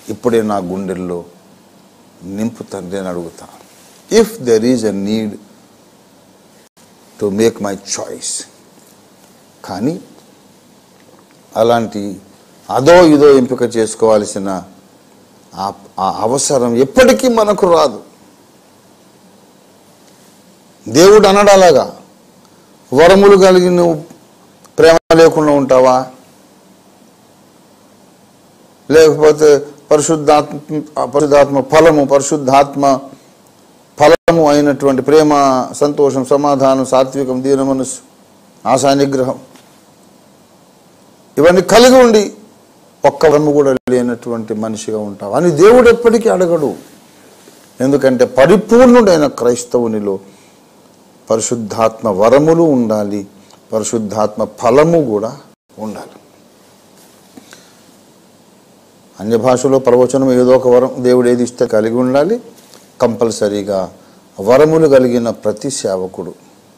ఇప్పుడే నా గుండెల్లో నింపు తండ్రి అని అడుగుతా if there is a need to make my choice కానీ అలాంటి అదో ఇదో ఎంపిక చేసుకోవాల్సిన ఆ- ఆ అవసరం ఎప్పటికీ మనకు రాదు దేవుడు అనడు అలాగా వరములు కలిగి నువ్వు ప్రేమ లేకుండా ఉంటావా లేకపోతే పరిశుద్ధాత్మ పరిశుద్ధాత్మ ఫలము పరిశుద్ధాత్మ ఫలము అయినటువంటి ప్రేమ సంతోషం సమాధానం సాత్వికం దీన మనస్సు ఆశా నిగ్రహం ఇవన్నీ కలిగి ఉండి ఒక్క వరము కూడా లేనటువంటి మనిషిగా ఉంటావు అని దేవుడు ఎప్పటికీ అడగడు ఎందుకంటే పరిపూర్ణుడైన క్రైస్తవునిలో పరిశుద్ధాత్మ వరములు ఉండాలి పరిశుద్ధాత్మ ఫలము కూడా ఉండాలి అన్య భాషలో ప్రవచనం ఏదో ఒక వరం దేవుడు ఏది ఇస్తే కలిగి ఉండాలి కంపల్సరీగా వరములు కలిగిన ప్రతి సేవకుడు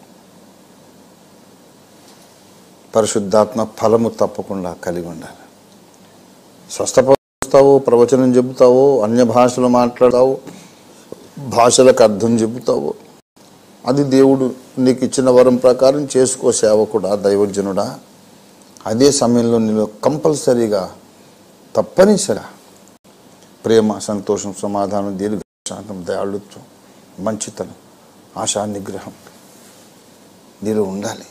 పరిశుద్ధాత్మ ఫలము తప్పకుండా కలిగి ఉండాలి స్వస్థపరుస్తావు ప్రవచనం చెబుతావు అన్య భాషలు మాట్లాడతావు భాషలకు అర్థం చెబుతావు అది దేవుడు నీకు ఇచ్చిన వరం ప్రకారం చేసుకో సేవకుడా దైవజనుడా అదే సమయంలో నేను కంపల్సరీగా తప్పనిసరిగా ప్రేమ సంతోషం సమాధానం దీర్ఘ శాంతం దయాళుత్వం మంచితనం ఆశా నిగ్రహం నీలో ఉండాలి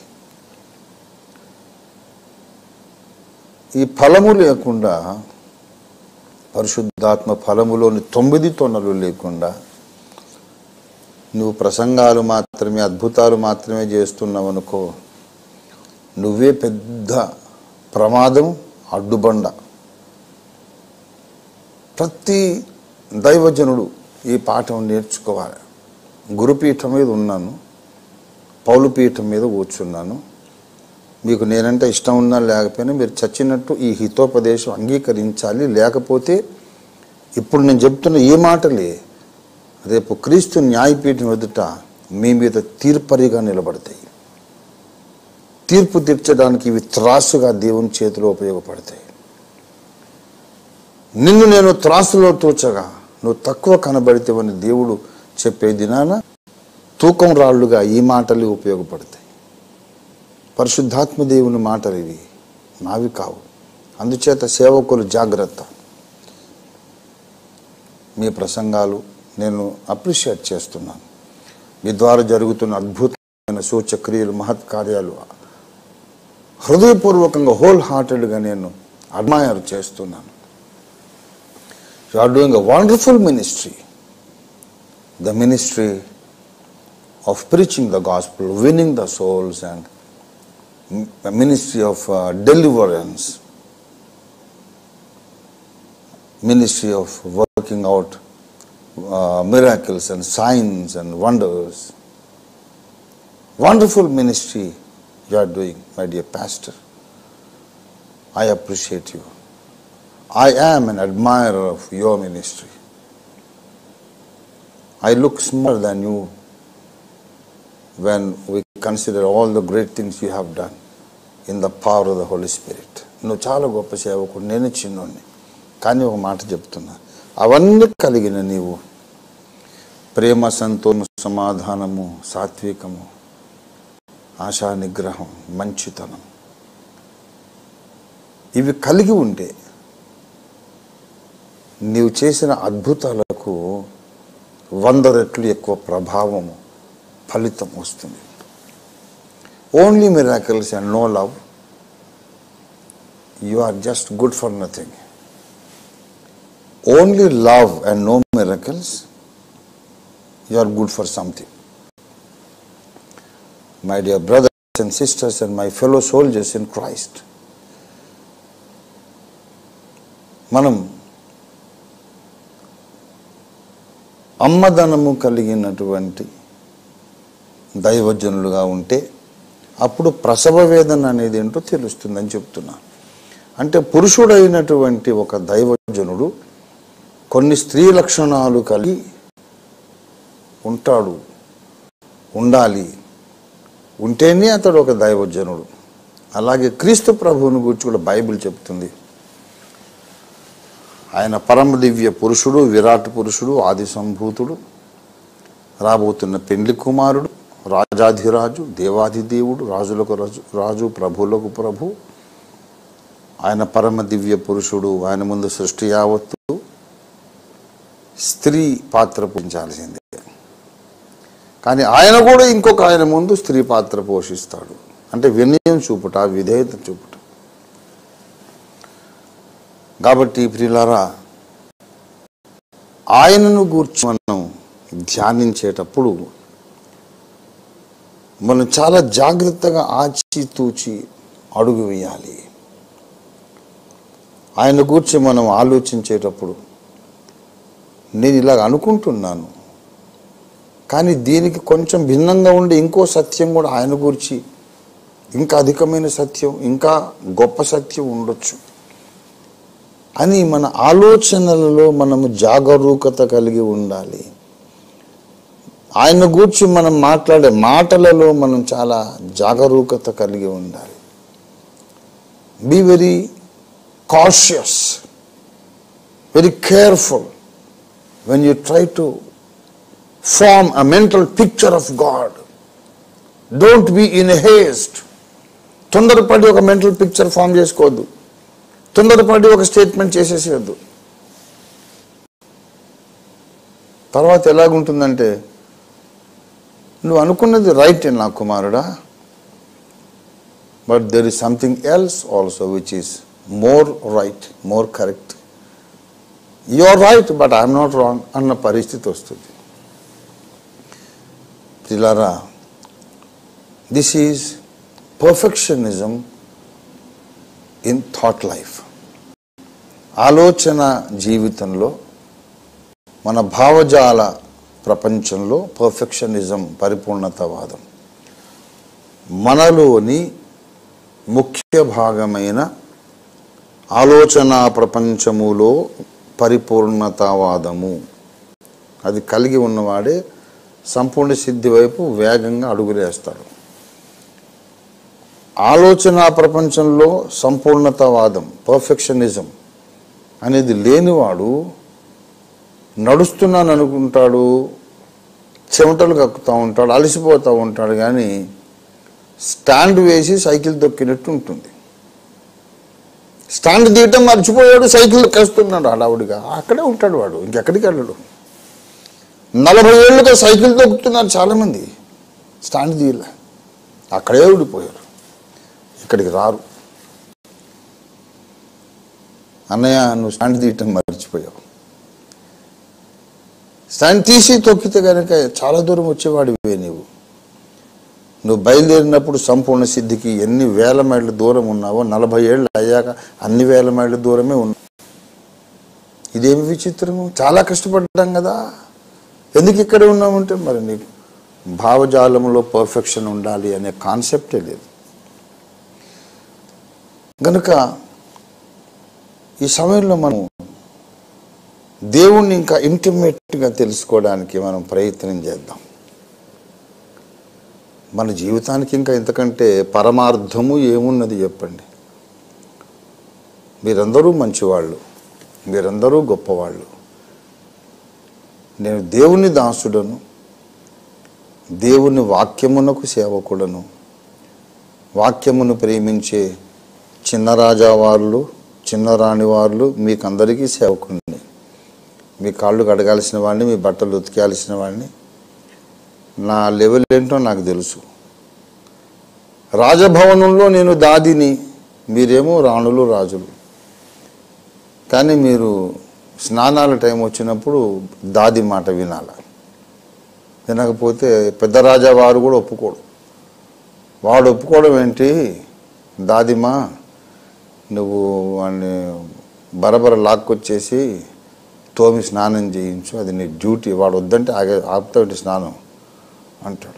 ఈ ఫలము లేకుండా పరిశుద్ధాత్మ ఫలములోని తొమ్మిది తొనలు లేకుండా నువ్వు ప్రసంగాలు మాత్రమే అద్భుతాలు మాత్రమే చేస్తున్నావు అనుకో నువ్వే పెద్ద ప్రమాదం అడ్డుబండ ప్రతి దైవజనుడు ఈ పాఠం నేర్చుకోవాలి గురుపీఠం మీద ఉన్నాను పౌలుపీఠం మీద కూర్చున్నాను మీకు నేనంటే ఇష్టం ఉన్నా లేకపోయినా మీరు చచ్చినట్టు ఈ హితోపదేశం అంగీకరించాలి లేకపోతే ఇప్పుడు నేను చెప్తున్న ఈ మాటలే రేపు క్రీస్తు న్యాయపీఠం ఎదుట మీ మీద తీర్పరిగా నిలబడతాయి తీర్పు తీర్చడానికి ఇవి త్రాసుగా దేవుని చేతిలో ఉపయోగపడతాయి నిన్ను నేను త్రాసులో తూచగా నువ్వు తక్కువ కనబడితేవని దేవుడు చెప్పే దినాన తూకం రాళ్ళుగా ఈ మాటలు ఉపయోగపడతాయి పరిశుద్ధాత్మ దేవుని మాటలు ఇవి నావి కావు అందుచేత సేవకులు జాగ్రత్త మీ ప్రసంగాలు నేను అప్రిషియేట్ చేస్తున్నాను మీ ద్వారా జరుగుతున్న అద్భుతమైన సూచక్రియలు మహత్కార్యాలు హృదయపూర్వకంగా హోల్ హార్టెడ్గా నేను అడ్మైర్ చేస్తున్నాను you are doing a wonderful ministry the ministry of preaching the gospel winning the souls and ministry of deliverance ministry of working out uh, miracles and signs and wonders. Wonderful ministry you are doing, my dear pastor. I appreciate you. I am an admirer of your ministry. I look smaller than you when we consider all the great things you have done in the power of the Holy Spirit. నువ్వు చాలా గొప్ప సేవకుడు నేను చిన్నోడిని కానీ ఒక మాట చెప్తున్నా అవన్నీ కలిగిన నీవు ప్రేమ సంతోషం సమాధానము సాత్వికము ఆశా నిగ్రహం మంచితనం ఇవి కలిగి ఉంటే నీవు చేసిన అద్భుతాలకు వంద రెట్లు ఎక్కువ ప్రభావము ఫలితం వస్తుంది only miracles and no love you are just good for nothing only love and no miracles, you are good for something. My dear brothers and sisters and my fellow soldiers in Christ, మనం అమ్మదనము కలిగినటువంటి దైవజనులుగా ఉంటే అప్పుడు ప్రసవ వేదన అనేది ఏంటో తెలుస్తుందని చెప్తున్నా అంటే పురుషుడైనటువంటి ఒక దైవజనుడు కొన్ని స్త్రీ లక్షణాలు కలిగి ఉంటాడు ఉండాలి ఉంటేనే అతడు ఒక దైవజనుడు అలాగే క్రీస్తు ప్రభువుని గురించి కూడా బైబిల్ చెప్తుంది ఆయన పరమ దివ్య పురుషుడు విరాట్ పురుషుడు ఆది సంభూతుడు రాబోతున్న పెండ్లి కుమారుడు రాజాధిరాజు దేవాధిదేవుడు రాజులకు రాజు రాజు ప్రభువులకు ప్రభు ఆయన పరమ దివ్య పురుషుడు ఆయన ముందు సృష్టి యావత్తు స్త్రీ పాత్ర పోషించాల్సిందే కానీ ఆయన కూడా ఇంకొక ఆయన ముందు స్త్రీ పాత్ర పోషిస్తాడు అంటే వినయం చూపుట విధేయత చూపుట కాబట్టి ప్రియులారా ఆయనను గూర్చి మనం ధ్యానించేటప్పుడు మనం చాలా జాగ్రత్తగా ఆచితూచి అడుగు వేయాలి ఆయన గూర్చి మనం ఆలోచించేటప్పుడు నేను ఇలాగ అనుకుంటున్నాను కానీ దీనికి కొంచెం భిన్నంగా ఉండే ఇంకో సత్యం కూడా ఆయన గురించి ఇంకా అధికమైన సత్యం ఇంకా గొప్ప సత్యం ఉండొచ్చు అని మన ఆలోచనలలో మనము జాగరూకత కలిగి ఉండాలి ఆయన గూర్చి మనం మాట్లాడే మాటలలో మనం చాలా జాగరూకత కలిగి ఉండాలి be very cautious very careful when you try to form a mental picture of God don't be in haste తొందరపడి ఒక మెంటల్ పిక్చర్ ఫామ్ చేసుకోవద్దు తొందరపడి ఒక స్టేట్మెంట్ చేసేసేయద్దు తర్వాత ఎలాగుంటుందంటే నువ్వు అనుకున్నది రైట్ నా కుమారుడా but there is something else also which is more right more correct you are right but I'm not wrong అన్న పరిస్థితి వస్తుంది పిల్లారా this is perfectionism in thought life ఆలోచన జీవితంలో మన భావజాల ప్రపంచంలో పర్ఫెక్షనిజం పరిపూర్ణతవాదం మనలోని ముఖ్య భాగమైన ఆలోచన ప్రపంచములో పరిపూర్ణతావాదము అది కలిగి ఉన్నవాడే సంపూర్ణ సిద్ధి వైపు వేగంగా అడుగులేస్తాడు ఆలోచన ప్రపంచంలో సంపూర్ణతావాదం పర్ఫెక్షనిజం అనేది లేనివాడు నడుస్తున్నాను అనుకుంటాడు చెమటలు కక్కుతూ ఉంటాడు అలసిపోతూ ఉంటాడు కానీ స్టాండ్ వేసి సైకిల్ తొక్కినట్టు ఉంటుంది స్టాండ్ తీయటం మర్చిపోయాడు సైకిల్ కస్తున్నాడు హడావుడిగా అక్కడే ఉంటాడు వాడు ఇంకెక్కడికి వెళ్ళడు నలభై ఏళ్ళుగా సైకిల్ తొక్కుతున్నారు చాలామంది స్టాండ్ తీయలే అక్కడే ఉండిపోయారు ఇక్కడికి రారు అన్నయ్య నువ్వు స్టాండ్ తీయటం మర్చిపోయావు స్టాండ్ తీసి తొక్కితే కనుక చాలా దూరం వచ్చేవాడివే నీవు నువ్వు బయలుదేరినప్పుడు సంపూర్ణ సిద్ధికి ఎన్ని వేల మైళ్ళ దూరం ఉన్నావో నలభై ఏళ్ళు అయ్యాక అన్ని వేల మైళ్ళ దూరమే ఉన్నావు ఇదేమి విచిత్రము చాలా కష్టపడ్డాం కదా ఎందుకు ఇక్కడ ఉన్నామంటే మరి నీకు భావజాలంలో పర్ఫెక్షన్ ఉండాలి అనే కాన్సెప్టే లేదు గనుక ఈ సమయంలో మనం దేవుణ్ణి ఇంకా ఇంటిమేట్గా తెలుసుకోవడానికి మనం ప్రయత్నం చేద్దాం మన జీవితానికి ఇంకా ఇంతకంటే పరమార్థము ఏమున్నది చెప్పండి మీరందరూ మంచివాళ్ళు మీరందరూ గొప్పవాళ్ళు నేను దేవుని దాసుడను దేవుని వాక్యమునకు సేవకుడను వాక్యమును ప్రేమించే చిన్న రాజా వాళ్ళు చిన్న రాణి వాళ్ళు మీకందరికీ సేవకుడిని మీ కాళ్ళు కడగాల్సిన వాడిని మీ బట్టలు ఉతికేయాల్సిన వాడిని నా లెవెల్ ఏంటో నాకు తెలుసు రాజభవనంలో నేను దాదిని మీరేమో రాణులు రాజులు కానీ మీరు స్నానాల టైం వచ్చినప్పుడు దాది మాట వినాల వినకపోతే పెద్ద రాజా వారు కూడా ఒప్పుకోడు వాడు ఒప్పుకోవడం ఏంటి దాదిమా నువ్వు వాడిని బరబర లాక్కొచ్చేసి తోమి స్నానం చేయించు అది నీ డ్యూటీ వాడు వద్దంటే ఆగే ఆపుతాడు స్నానం అంటాడు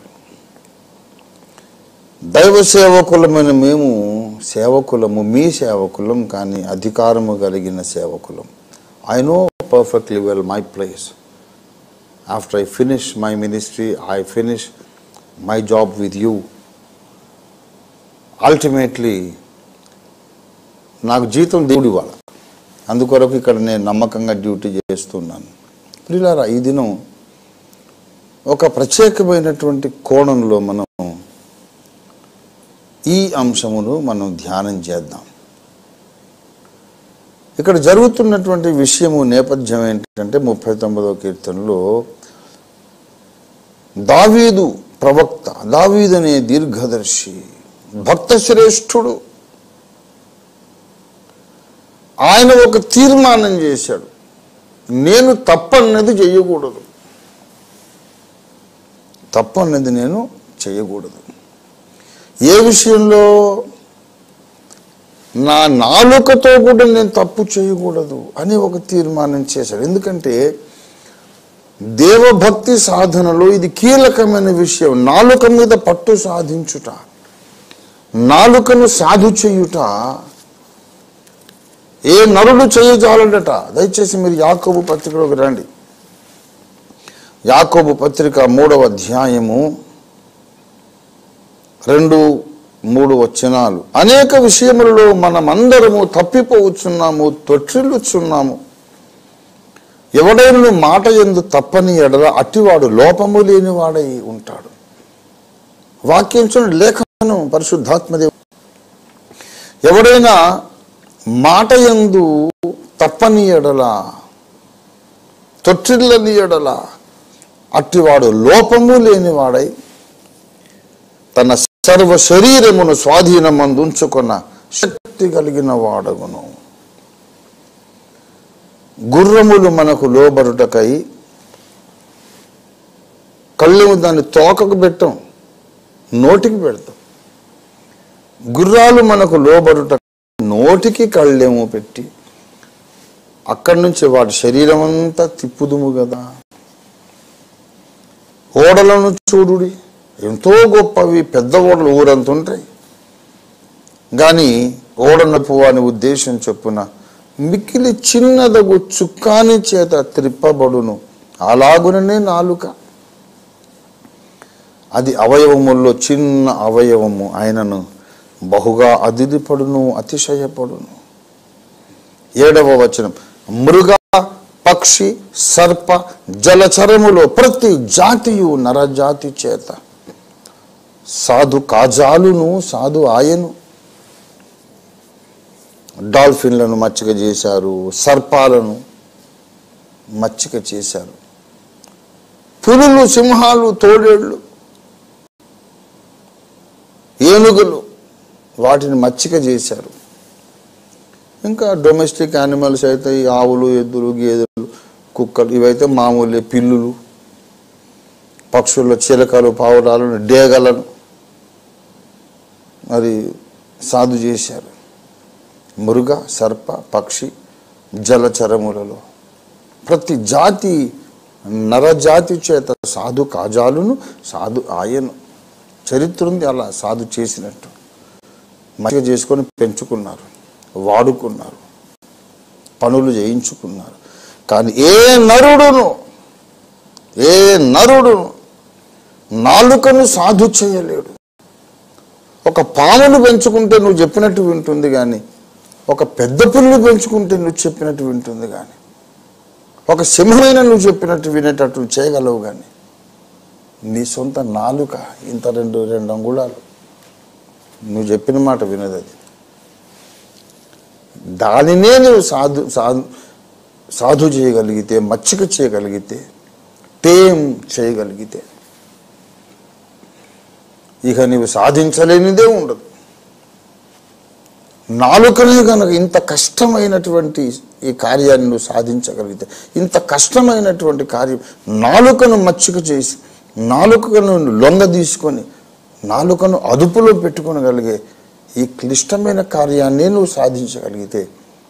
దైవ సేవకులమైన మేము సేవకులము మీ సేవకులం కానీ అధికారము కలిగిన సేవకులం I know perfectly well my place after I finish my ministry I finish my job with you ultimately నాకు జీతం దేవుడు ఇవ్వాలి అందుకొరకు ఇక్కడ నేను నమ్మకంగా డ్యూటీ చేస్తున్నాను ప్రియులారా ఈ దినం ఒక ప్రత్యేకమైనటువంటి కోణంలో మనం ఈ అంశమును మనం ధ్యానం చేద్దాం ఇక్కడ జరుగుతున్నటువంటి విషయము నేపథ్యం ఏంటంటే ముప్పై తొమ్మిదవ కీర్తనలో దావీదు ప్రవక్త దావీదు అనే దీర్ఘదర్శి భక్త శ్రేష్ఠుడు ఆయన ఒక తీర్మానం చేశాడు నేను తప్పన్నది చేయకూడదు తప్పన్నది నేను చేయకూడదు ఏ విషయంలో నా నాలుకతో కూడా నేను తప్పు చేయకూడదు అని ఒక తీర్మానం చేశాడు ఎందుకంటే దేవభక్తి సాధనలో ఇది కీలకమైన విషయం నాలుక మీద పట్టు సాధించుట నాలుకను సాధు చేయుట ఏ నరుడు చేయజాలడట దయచేసి మీరు యాకోబు పత్రికలోకి రండి యాకోబు పత్రిక మూడవ అధ్యాయము రెండు మూడు వచనాలు అనేక విషయములలో మనమందరము తప్పిపోవచ్చున్నాము తొట్టిల్లుచున్నాము ఎవడైనా మాట ఎందు తప్పని ఎడల అట్టివాడు లోపము లేనివాడై ఉంటాడు వాక్యం చూడండి లేఖనం పరిశుద్ధాత్మదేవ ఎవడైనా మాట ఎందు తప్పని ఎడల తొట్టిల్లని ఎడల అట్టివాడు లోపము లేనివాడై తన సర్వ శరీరమును స్వాధీనమందు ఉంచుకున్న శక్తి కలిగిన వాడగును గుర్రములు మనకు లోబరుటకై కళ్ళెము దాన్ని తోకకు పెట్టం నోటికి పెడతాం గుర్రాలు మనకు లోబరుట నోటికి కళ్ళెము పెట్టి అక్కడి నుంచి వాటి శరీరం అంతా తిప్పుదుము కదా ఓడలను చూడుడి ఎంతో గొప్పవి పెద్ద ఓడలు ఊరంత ఉంటాయి కానీ ఓడనపు వాని ఉద్దేశం చొప్పున మిక్కిలి చిన్నదగు చుక్కాని చేత త్రిప్పబడును అలాగుననే నాలుక అది అవయవముల్లో చిన్న అవయవము ఆయనను బహుగా అదిరిపడును అతిశయపడును ఏడవ వచనం మృగ పక్షి సర్ప జలచరములో ప్రతి జాతియు నరజాతి చేత సాధు కాజాలును సాధు ఆయను డాల్ఫిన్లను మచ్చిక చేశారు సర్పాలను మచ్చిక చేశారు పులులు సింహాలు తోడేళ్ళు ఏనుగులు వాటిని మచ్చిక చేశారు ఇంకా డొమెస్టిక్ యానిమల్స్ అయితే ఈ ఆవులు ఎద్దులు గేదెలు కుక్కలు ఇవైతే మామూలే పిల్లులు పక్షుల్లో చిలకలు పావురాలను డేగలను మరి సాధు చేశారు మృగ సర్ప పక్షి జలచరములలో ప్రతి జాతి నరజాతి చేత సాధు కాజాలును సాధు ఆయను చరిత్ర ఉంది అలా సాధు చేసినట్టు మంచిగా చేసుకొని పెంచుకున్నారు వాడుకున్నారు పనులు చేయించుకున్నారు కానీ ఏ నరుడును ఏ నరుడును నాలుకను సాధు చేయలేడు ఒక పామును పెంచుకుంటే నువ్వు చెప్పినట్టు వింటుంది కానీ ఒక పెద్ద పుల్లు పెంచుకుంటే నువ్వు చెప్పినట్టు వింటుంది కానీ ఒక సింహమైన నువ్వు చెప్పినట్టు వినేటట్టు చేయగలవు కానీ నీ సొంత నాలుక ఇంత రెండు రెండు అంగుళాలు నువ్వు చెప్పిన మాట వినదు అది దానినే నువ్వు సాధు సాధు సాధు చేయగలిగితే మచ్చిక చేయగలిగితే టేం చేయగలిగితే ఇక నీవు సాధించలేనిదే ఉండదు నాలుకనే కనుక ఇంత కష్టమైనటువంటి ఈ కార్యాన్ని నువ్వు సాధించగలిగితే ఇంత కష్టమైనటువంటి కార్యం నాలుకను మచ్చిక చేసి నాలుకను లొంగ తీసుకొని నాలుకను అదుపులో పెట్టుకొనగలిగే ఈ క్లిష్టమైన కార్యాన్ని నువ్వు సాధించగలిగితే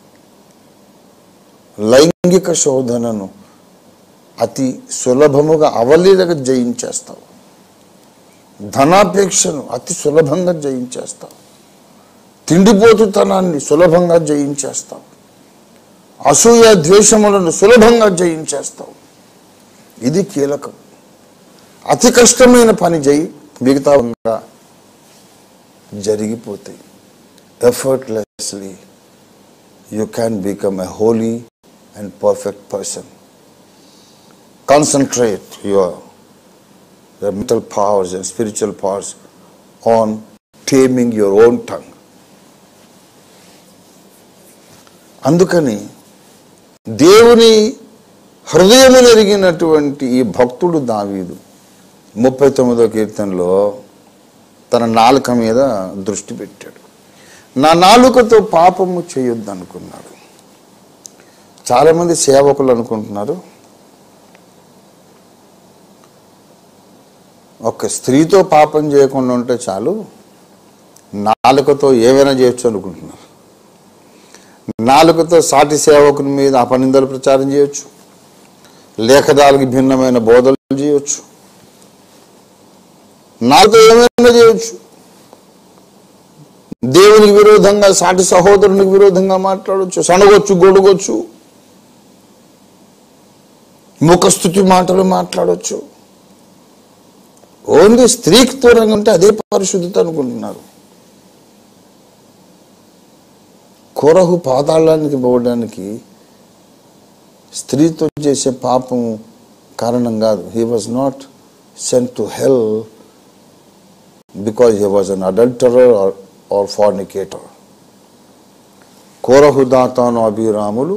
లైంగిక శోధనను అతి సులభముగా అవలీలగా జయించేస్తావు ధనాపేక్షను అతి సులభంగా జయించేస్తావు తిండిపోతుతనాన్ని సులభంగా జయించేస్తావు అసూయ ద్వేషములను సులభంగా జయించేస్తావు ఇది కీలకం అతి కష్టమైన పని చేయి మిగతా జరిగిపోతాయి effortlessly you can become a holy and perfect person. Concentrate your, your mental powers and spiritual powers on taming your own tongue. అందుకని దేవుని హృదయము ఎరిగినటువంటి ఈ భక్తుడు దావీదు ముప్పై తొమ్మిదో కీర్తనలో తన నాలుక మీద దృష్టి పెట్టాడు నా నాలుకతో పాపము చేయొద్దు అనుకున్నాడు చాలామంది సేవకులు అనుకుంటున్నారు ఒక స్త్రీతో పాపం చేయకుండా ఉంటే చాలు నాలుకతో ఏమైనా చేయొచ్చు అనుకుంటున్నారు నాలుకతో సాటి సేవకుని మీద అపనిందలు ప్రచారం చేయొచ్చు లేఖదాలకు భిన్నమైన బోధలు చేయొచ్చు నాలుక ఏమైనా చేయొచ్చు దేవునికి విరోధంగా సాటి సహోదరునికి విరోధంగా మాట్లాడవచ్చు సనగొచ్చు గొడుగొచ్చు ముఖస్థుతి మాటలు మాట్లాడవచ్చు ఓన్లీ స్త్రీకి దూరంగా ఉంటే అదే పరిశుద్ధత అనుకుంటున్నారు కొరహు పాతాళానికి పోవడానికి స్త్రీతో చేసే పాపం కారణం కాదు he was not sent to hell because he was an adulterer or fornicator కోరహు దాతాను అభిరాములు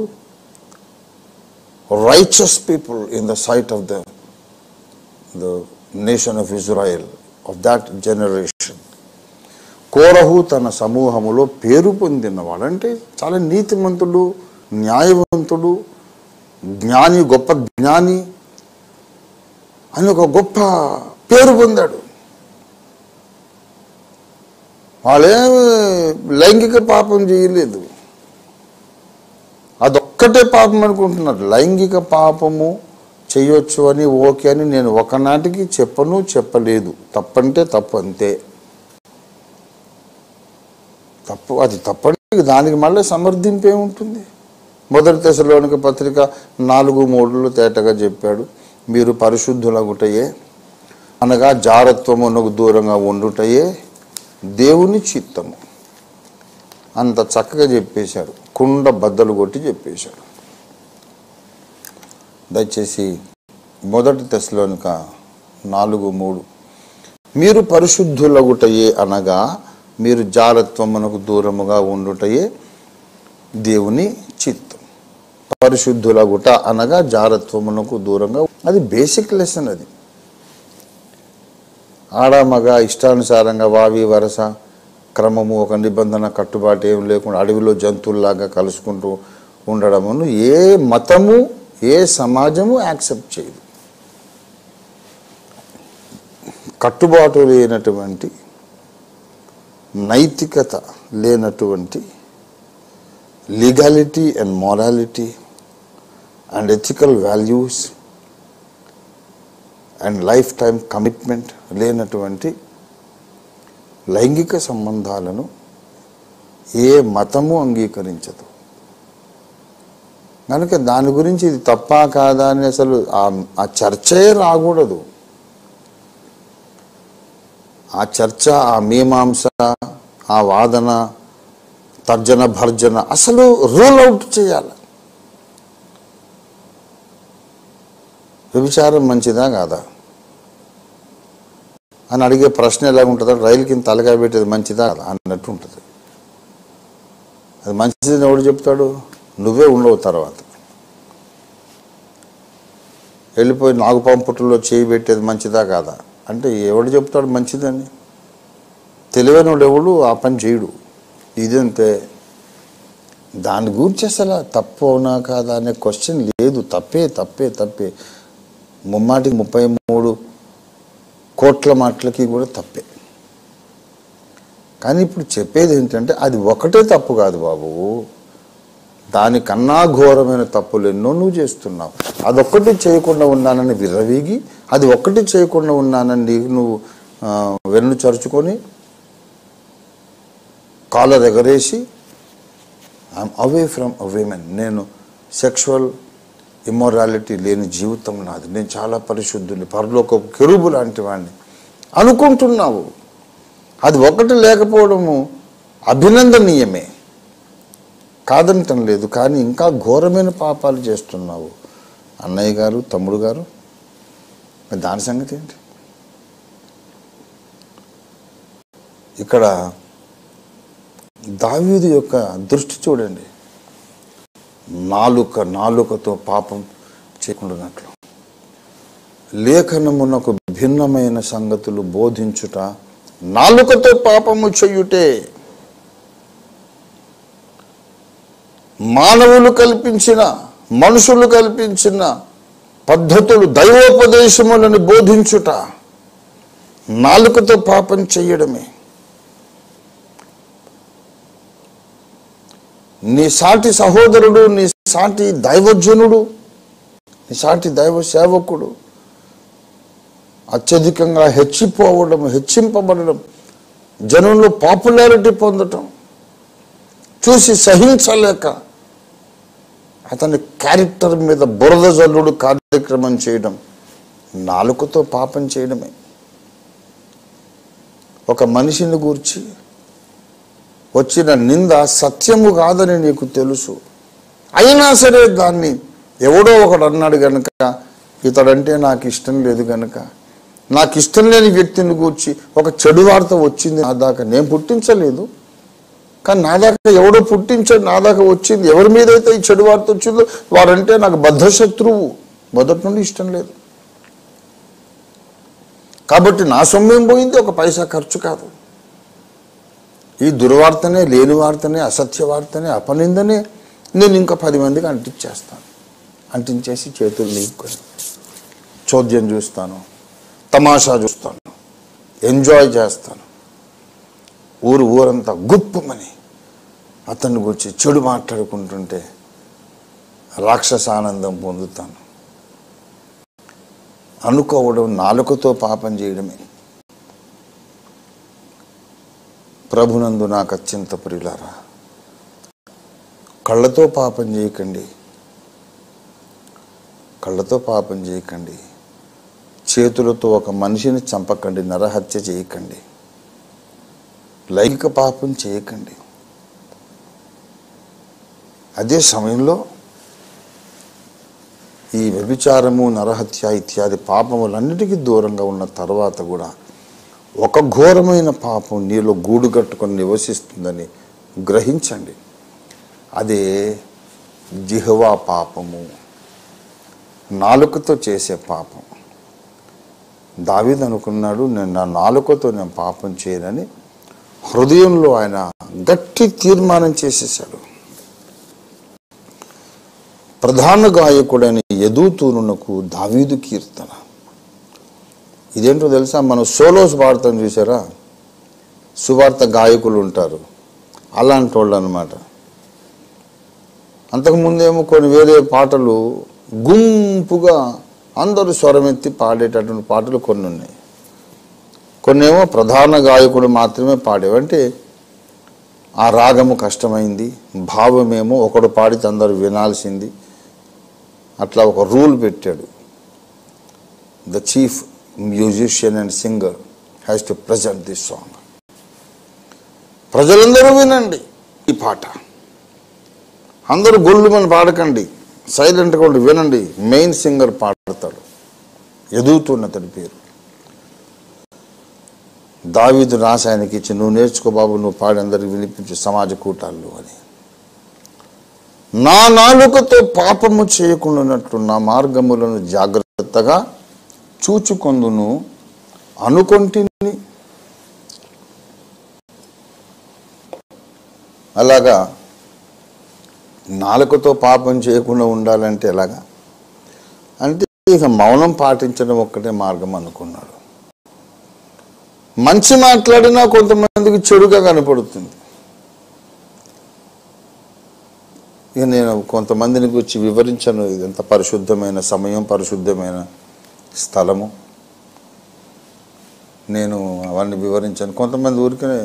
righteous people in the sight of the the nation of Israel of that generation కోరహు తన సమూహములో పేరు పొందినవాడు అంటే చాలా నీతిమంతుడు న్యాయవంతుడు జ్ఞాని గొప్ప జ్ఞాని అని ఒక గొప్ప పేరు పొందాడు వాళ్ళేమి లైంగిక పాపం చేయలేదు అదొక్కటే పాపం అనుకుంటున్నారు లైంగిక పాపము చేయొచ్చు అని ఓకే అని నేను ఒకనాటికి చెప్పను చెప్పలేదు తప్పంటే తప్పు అంతే తప్పు అది తప్పని దానికి మళ్ళీ సమర్థింపు ఏముంటుంది మొదటి దశలోనికి పత్రిక నాలుగు మూడులో తేటగా చెప్పాడు మీరు పరిశుద్ధులగుటయే అనగా జారత్వమునకు దూరంగా ఉండుటయే దేవుని చిత్తము అంత చక్కగా చెప్పేశాడు కుండ బద్దలు కొట్టి చెప్పేశాడు దయచేసి మొదటి దశలోనిక నాలుగు మూడు మీరు పరిశుద్ధులగుటయే అనగా మీరు జారత్వమునకు దూరముగా ఉండుటయే దేవుని చిత్తం పరిశుద్ధులగుట అనగా జారత్వమునకు దూరంగా అది బేసిక్ లెసన్ అది ఆడ మగ ఇష్టానుసారంగా వావి వరస క్రమము ఒక నిబంధన కట్టుబాటు ఏం లేకుండా అడవిలో జంతువుల్లాగా కలుసుకుంటూ ఉండడమును ఏ మతము ఏ సమాజము యాక్సెప్ట్ చేయదు కట్టుబాటు లేనటువంటి నైతికత లేనటువంటి legality and morality and ethical values and lifetime commitment లేనటువంటి లైంగిక సంబంధాలను ఏ మతము అంగీకరించదు కనుక దాని గురించి ఇది తప్పా కాదా అని అసలు ఆ- ఆ చర్చే రాకూడదు ఆ చర్చ ఆ మీమాంస ఆ వాదన తర్జన భర్జన అసలు రూల్ అవుట్ చేయాలి వ్యభిచారం మంచిదా కాదా అని అడిగే ప్రశ్న ఎలా ఉంటుందంటే రైలు కింద తలకాయ పెట్టేది మంచిదా కాదా అన్నట్టు ఉంటుంది అది మంచిదని ఎవడు చెప్తాడు నువ్వే ఉండవు తర్వాత వెళ్ళిపోయి నాగుపాము పుట్టలో చేయి పెట్టేది మంచిదా కాదా అంటే ఎవడు చెప్తాడు మంచిదని తెలివైన వాడు ఎవడు ఆ పని చేయడు ఇదంతే దాని గురించి అసలు తప్పు అవునా కాదా అనే క్వశ్చన్ లేదు తప్పే తప్పే తప్పే ముమ్మాటికి ముప్పై మూడు కోట్ల మాటలకి కూడా తప్పే కానీ ఇప్పుడు చెప్పేది ఏంటంటే అది ఒకటే తప్పు కాదు బాబు దానికన్నా ఘోరమైన తప్పులు ఎన్నో నువ్వు చేస్తున్నావు అదొక్కటి చేయకుండా ఉన్నానని విర్రవీగి అది ఒక్కటి చేయకుండా ఉన్నానని నీకు నువ్వు ఆ, వెన్ను చరుచుకొని కాలర్ ఎగరేసి ఐఎమ్ అవే ఫ్రమ్ విమెన్ నేను సెక్షువల్ ఇమ్మొరాలిటీ లేని జీవితం నాది నేను చాలా పరిశుద్ధుని పరలోక కెరుబు లాంటి వాడిని అనుకుంటున్నావు అది ఒకటి లేకపోవడము అభినందనీయమే కాదంటం లేదు కానీ ఇంకా ఘోరమైన పాపాలు చేస్తున్నావు అన్నయ్య గారు తమ్ముడు గారు మరి దాని సంగతి ఏంటి ఇక్కడ దావీదు యొక్క దృష్టి చూడండి నాలుక నాలుకతో పాపం చేయకుండానట్లు లేఖనమునకు భిన్నమైన సంగతులు బోధించుట నాలుకతో పాపము చెయ్యుటే మానవులు కల్పించిన మనుషులు కల్పించిన పద్ధతులు దైవోపదేశములను బోధించుట నాలుకతో పాపం చెయ్యడమే నీ సాటి సహోదరుడు నీ సాటి దైవజనుడు నీ సాటి దైవ సేవకుడు అత్యధికంగా హెచ్చిపోవడం హెచ్చింపబడడం జనంలో పాపులారిటీ పొందటం చూసి సహించలేక అతని క్యారెక్టర్ మీద బురద జల్లుడు కార్యక్రమం చేయడం నాలుకతో పాపం చేయడమే ఒక మనిషిని గూర్చి వచ్చిన నింద సత్యము కాదని నీకు తెలుసు అయినా సరే దాన్ని ఎవడో ఒకడు అన్నాడు గనుక ఇతడంటే నాకు ఇష్టం లేదు గనుక నాకు ఇష్టం లేని వ్యక్తిని గూర్చి ఒక చెడు వార్త వచ్చింది నా దాకా నేను పుట్టించలేదు కానీ నా దాకా ఎవడో పుట్టించాడు నా దాకా వచ్చింది ఎవరి మీద అయితే ఈ చెడు వార్త వచ్చిందో వారంటే నాకు బద్ధశత్రువు మొదటి నుండి ఇష్టం లేదు కాబట్టి నా సొమ్మేం పోయింది ఒక పైసా ఖర్చు కాదు ఈ దుర్వార్తనే లేని వార్తనే అసత్య వార్తనే అపనిందనే నేను ఇంకా పది మందికి అంటించేస్తాను అంటించేసి చేతులు నీక్కొని చోద్యం చూస్తాను తమాషా చూస్తాను ఎంజాయ్ చేస్తాను ఊరు ఊరంతా గుప్పమని అతన్ని గురించి చెడు మాట్లాడుకుంటుంటే రాక్షస ఆనందం పొందుతాను అనుకోవడం నాలుకతో పాపం చేయడమే ప్రభునందు నాకు అత్యంత ప్రియులారా కళ్ళతో పాపం చేయకండి కళ్ళతో పాపం చేయకండి చేతులతో ఒక మనిషిని చంపకండి నరహత్య చేయకండి లైంగిక పాపం చేయకండి అదే సమయంలో ఈ వ్యభిచారము నరహత్య ఇత్యాది పాపములన్నిటికీ దూరంగా ఉన్న తర్వాత కూడా ఒక ఘోరమైన పాపం నీలో గూడు కట్టుకొని నివసిస్తుందని గ్రహించండి అదే జిహ్వా పాపము నాలుకతో చేసే పాపం దావీద్ అనుకున్నాడు నేను నా నాలుకతో నేను పాపం చేయనని హృదయంలో ఆయన గట్టి తీర్మానం చేసేసాడు ప్రధాన గాయకుడైన యదూతూనునకు దావీదు కీర్తన ఇదేంటో తెలుసా మనం సోలోస్ పాడతాం చూసారా సువార్త గాయకులు ఉంటారు అలాంటి వాళ్ళు అనమాట అంతకుముందేమో కొన్ని వేరే పాటలు గుంపుగా అందరూ స్వరమెత్తి పాడేటటువంటి పాటలు కొన్ని ఉన్నాయి కొన్నేమో ప్రధాన గాయకుడు మాత్రమే పాడేవి అంటే ఆ రాగము కష్టమైంది భావమేమో ఒకడు పాడితే అందరూ వినాల్సింది అట్లా ఒక రూల్ పెట్టాడు the chief musician and singer has to present this song ప్రజలందరూ వినండి ఈ పాట అందరూ గొల్లు మన పాడకండి సైలెంట్గా ఉండి వినండి మెయిన్ సింగర్ పాడతాడు ఎదుగుతున్న అతడి పేరు దావీదు రాసి ఆయనకి ఇచ్చి నువ్వు నేర్చుకో బాబు నువ్వు పాడి అందరికి వినిపించు సమాజ కూటాల్లో అని నా నాలుకతో పాపము చేయకుండానట్లు నా మార్గములను జాగ్రత్తగా చూచుకొందును అనుకొంటిని అలాగా నాలుకతో పాపం చేయకుండా ఉండాలంటే ఎలాగా అంటే ఇక మౌనం పాటించడం ఒక్కటే మార్గం అనుకున్నాడు మంచి మాట్లాడినా కొంతమందికి చెడుగా కనపడుతుంది ఇక నేను కొంతమందిని గురించి వివరించను ఇదంత పరిశుద్ధమైన సమయం పరిశుద్ధమైన స్థలము నేను అవన్నీ వివరించాను కొంతమంది ఊరికనే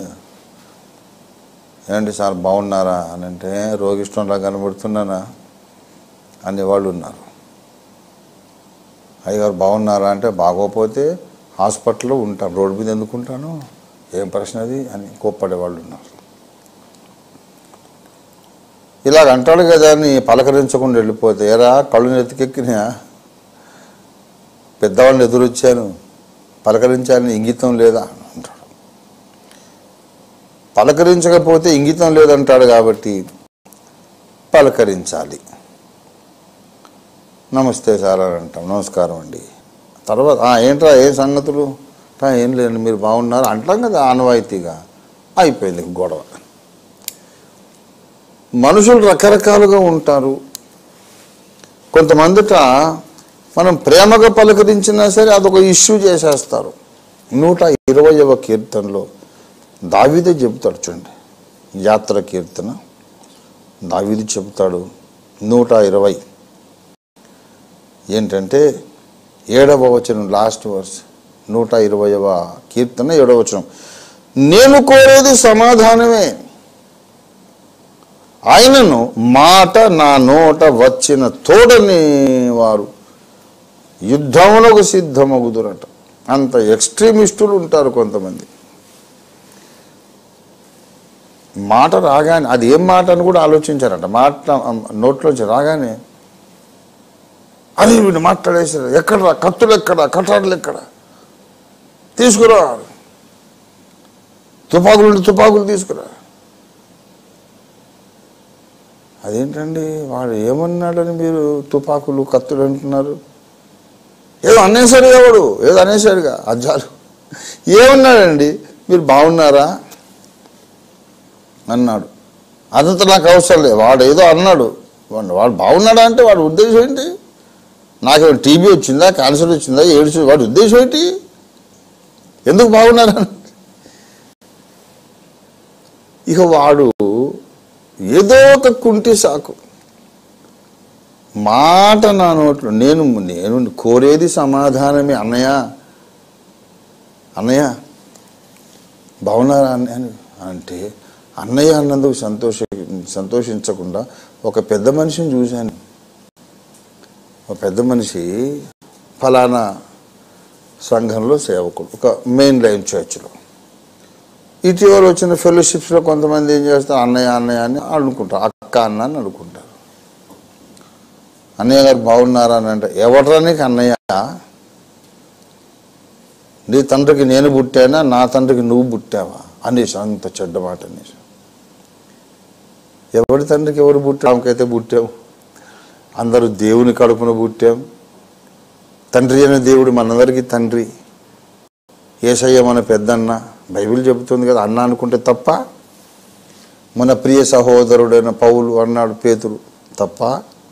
ఏంటి సార్ బాగున్నారా అని అంటే రోగిష్టంలా కనబడుతున్నానా అనేవాళ్ళు ఉన్నారు అయ్యగారు బాగున్నారా అంటే బాగోపోతే హాస్పిటల్లో ఉంటాను రోడ్డు మీద ఎందుకు ఉంటాను ఏం ప్రశ్న అది అని కోప్పడే వాళ్ళు ఉన్నారు ఇలాగ అంటాడు కదా అని పలకరించకుండా వెళ్ళిపోతే ఎరా కళ్ళు నెత్తికెక్కినా పెద్దవాళ్ళని ఎదురొచ్చాను పలకరించాలని ఇంగితం లేదా అంటాడు పలకరించకపోతే ఇంగితం లేదంటాడు కాబట్టి పలకరించాలి నమస్తే సార్ అని అంటాం నమస్కారం అండి తర్వాత "ఆ, ఏంట్రా ఏం సంగతులు "ఆ, ఏం లేదండి మీరు బాగున్నారు అంటాం కదా ఆనవాయితీగా అయిపోయింది గొడవ మనుషులు రకరకాలుగా ఉంటారు కొంతమందిట మనం ప్రేమగా పలకరించినా సరే అదొక ఇష్యూ చేసేస్తారు నూట ఇరవయవ కీర్తనలో దావీదే చెబుతాడు చూడండి యాత్ర కీర్తన దావీదు చెబుతాడు నూట ఇరవై ఏంటంటే ఏడవ వచనం లాస్ట్ వర్స్ నూట ఇరవయవ కీర్తన ఏడవ వచనం నేను కోరేది సమాధానమే ఆయనను మాట నా నోట వచ్చిన తోడని వారు యుద్ధములకు సిద్ధమగుదురట అంత ఎక్స్ట్రీమిస్టులు ఉంటారు కొంతమంది మాట రాగానే అది ఏం మాట అని కూడా ఆలోచించారట మాట నోట్లోంచి రాగానే అది వీడు మాట్లాడేసారు ఎక్కడరా కత్తులు ఎక్కడ కటారులు ఎక్కడ తీసుకురా తుపాకులు తుపాకులు తీసుకురా అదేంటండి వాడు ఏమన్నాడని మీరు తుపాకులు కత్తులు అంటున్నారు ఏదో అనేసాడు ఎవడు ఏదో అనేసాడుగా అజ్జాలు ఏమన్నాడండి మీరు బాగున్నారా అన్నాడు అదంతా నాకు అవసరం లేదు వాడు ఏదో అన్నాడు వాడు వాడు బాగున్నాడా అంటే వాడి ఉద్దేశం ఏంటి నాకేమైనా టీబీ వచ్చిందా క్యాన్సర్ వచ్చిందా ఏడ్స్ వాడి ఉద్దేశం ఏంటి ఎందుకు బాగున్నారా ఇక వాడు ఏదో ఒక కుంటి సాకు మాట నా నోట్లో నేను నేను కోరేది సమాధానమే అన్నయ్య అన్నయ్య బాగున్నారా అన్నయ్య అని అంటే అన్నయ్య అన్నందుకు సంతోష సంతోషించకుండా ఒక పెద్ద మనిషిని చూశాను ఒక పెద్ద మనిషి ఫలానా సంఘంలో సేవకుడు ఒక మెయిన్ లైన్ చర్చ్లో ఇటీవల వచ్చిన ఫెలోషిప్స్లో కొంతమంది ఏం చేస్తారు అన్నయ్య అన్నయ్య అని అనుకుంటారు అక్క అన్న అని అనుకుంటారు అన్నయ్య గారు బాగున్నారా అని అంటే ఎవడరా నీకు అన్నయ్య నీ తండ్రికి నేను పుట్టానా నా తండ్రికి నువ్వు పుట్టావా అనేసి అంత చెడ్డ మాట అనేసి ఎవరి తండ్రికి ఎవరు పుట్టామకైతే పుట్టాం అందరూ దేవుని కడుపున పుట్టాం తండ్రి అనే దేవుడు మనందరికీ తండ్రి ఏసయ్య మన పెద్దన్న బైబిల్ చెబుతుంది కదా అన్న అనుకుంటే తప్ప మన ప్రియ సహోదరుడైన పౌలు అన్నాడు పేతురు తప్ప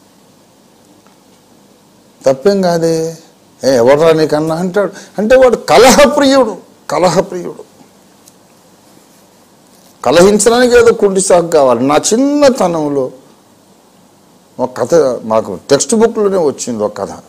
తప్పేం కాదే ఏ ఎవడరా నీకన్నా అంటాడు అంటే వాడు కలహప్రియుడు కలహప్రియుడు కలహించడానికి ఏదో కుంటి సాగు కావాలి నా చిన్నతనంలో ఒక కథ మాకు టెక్స్ట్ బుక్లోనే వచ్చింది ఒక కథ